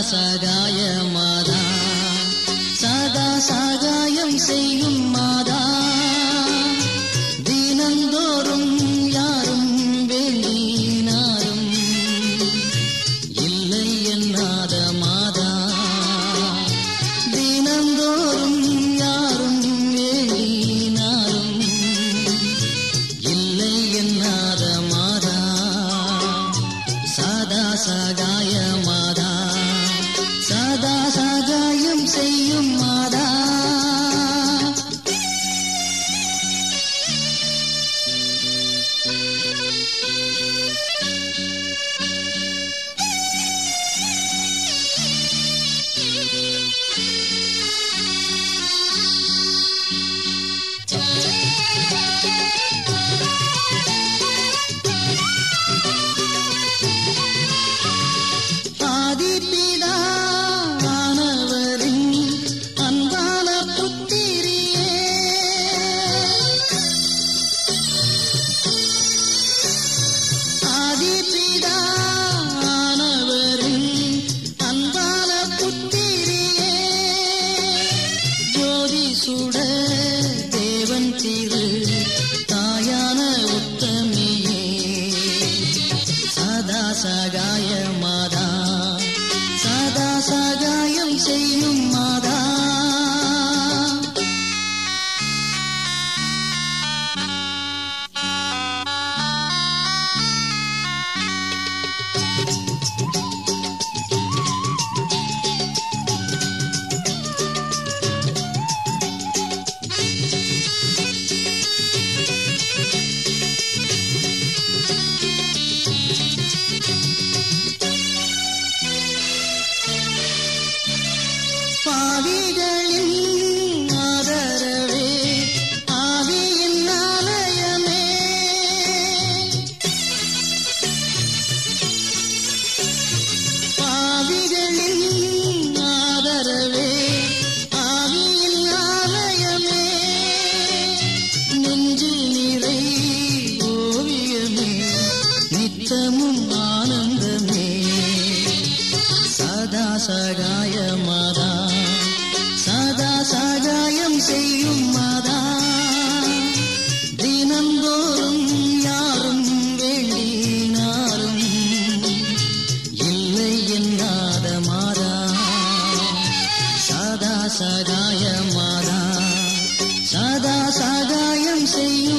சகாய மாதா சதா சகாயம் செய்யும் மாதா தினந்தோறும் யாரும் வேண்டினாரும் இல்லை என்னாத மாதா தினந்தோறும் யாரும் வேண்டினாரும் இல்லை என்னாத மாதா சதா சகாய மாதா சதா சகாயம் செய்யும் மாதா ஆதிபிதானவரின் அன்பான புத்திரியே ஆதிபிதானவரின் அன்பான புத்திரியே ஜோதி சுட தேவன் திரு தாயான உத்தமியே சதா சகாய மாதா சதா சகாயம் செய்யும் மாதா பாவிகளின் ஆதரவே ஆவியின் ஆலயமே பாவிகளின் ஆதரவே ஆவியின் ஆலயமே நெஞ்சு நிறை ஓவியமே நித்தமும் ஆனந்தமே சதா சகாய மாதா சதா சகாயம் செய்யும் மாதா தினந்தோறும் யாரும் வேண்டினாரும் இல்லை என்னாத மாதா சதா சகாய மாதா சதா சகாயம் செய்யும்